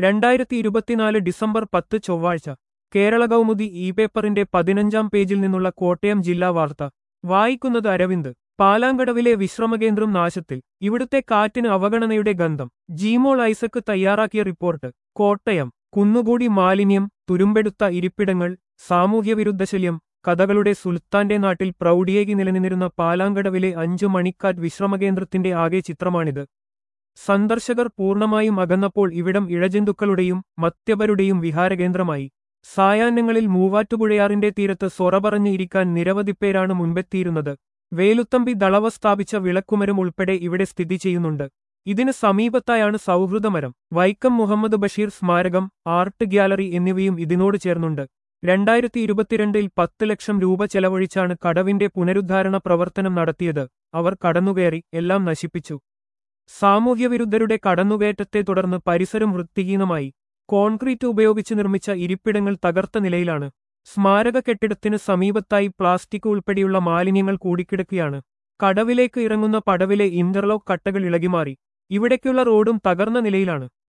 രണ്ടായിരത്തി ഇരുപത്തിനാല് ഡിസംബർ പത്ത് ചൊവ്വാഴ്ച കേരള കൗമുദി ഇ പേപ്പറിന്റെ പതിനഞ്ചാം പേജിൽ നിന്നുള്ള കോട്ടയം ജില്ലാ വാർത്ത വായിക്കുന്നത് അരവിന്ദ് പാലാങ്കടവിലെ വിശ്രമകേന്ദ്രം നാശത്തിൽ ഇവിടുത്തെ കാറ്റിന് അവഗണനയുടെ ഗന്ധം ജീമോൾ ഐസക്ക് തയ്യാറാക്കിയ റിപ്പോർട്ട് കോട്ടയം കുന്നുകൂടി മാലിന്യം തുരുമ്പെടുത്ത ഇരിപ്പിടങ്ങൾ സാമൂഹ്യവിരുദ്ധ ശല്യം കഥകളുടെ സുൽത്താന്റെ നാട്ടിൽ പ്രൗഢിയേകി നിലനിന്നിരുന്ന പാലാങ്കടവിലെ അഞ്ചു മണിക്കാറ്റ് വിശ്രമകേന്ദ്രത്തിന്റെ ആകെ ചിത്രമാണിത് സന്ദർശകർ പൂർണ്ണമായും അകന്നപ്പോൾ ഇവിടം ഇഴജന്തുക്കളുടെയും മത്യപരുടെയും വിഹാരകേന്ദ്രമായി സായാഹ്നങ്ങളിൽ മൂവാറ്റുപുഴയാറിന്റെ തീരത്ത് സൊറ പറഞ്ഞ് ഇരിക്കാൻ നിരവധി പേരാണ് മുൻപെത്തിയിരുന്നത് വേലുത്തമ്പി ദളവ സ്ഥാപിച്ച വിളക്കുമരം ഉൾപ്പെടെ ഇവിടെ സ്ഥിതി ചെയ്യുന്നുണ്ട് ഇതിന് സമീപത്തായാണ് സൗഹൃദമരം വൈക്കം മുഹമ്മദ് ബഷീർ സ്മാരകം ആർട്ട് ഗ്യാലറി എന്നിവയും ഇതിനോട് ചേർന്നുണ്ട് രണ്ടായിരത്തി ഇരുപത്തിരണ്ടിൽ പത്ത് ലക്ഷം രൂപ ചെലവഴിച്ചാണ് കടവിന്റെ പുനരുദ്ധാരണ പ്രവർത്തനം നടത്തിയത് അവർ കടന്നുകയറി എല്ലാം നശിപ്പിച്ചു സാമൂഹ്യവിരുദ്ധരുടെ കടന്നുകയറ്റത്തെ തുടർന്ന് പരിസരം വൃത്തിഹീനമായി കോൺക്രീറ്റ് ഉപയോഗിച്ച് നിർമ്മിച്ച ഇരിപ്പിടങ്ങൾ തകർത്ത നിലയിലാണ് സ്മാരക കെട്ടിടത്തിന് സമീപത്തായി പ്ലാസ്റ്റിക് ഉൾപ്പെടെയുള്ള മാലിന്യങ്ങൾ കൂടിക്കിടക്കുകയാണ് കടവിലേക്ക് ഇറങ്ങുന്ന പടവിലെ ഇന്റർലോക്ക് കട്ടകൾ ഇളകിമാറി ഇവിടേക്കുള്ള റോഡും തകർന്ന നിലയിലാണ്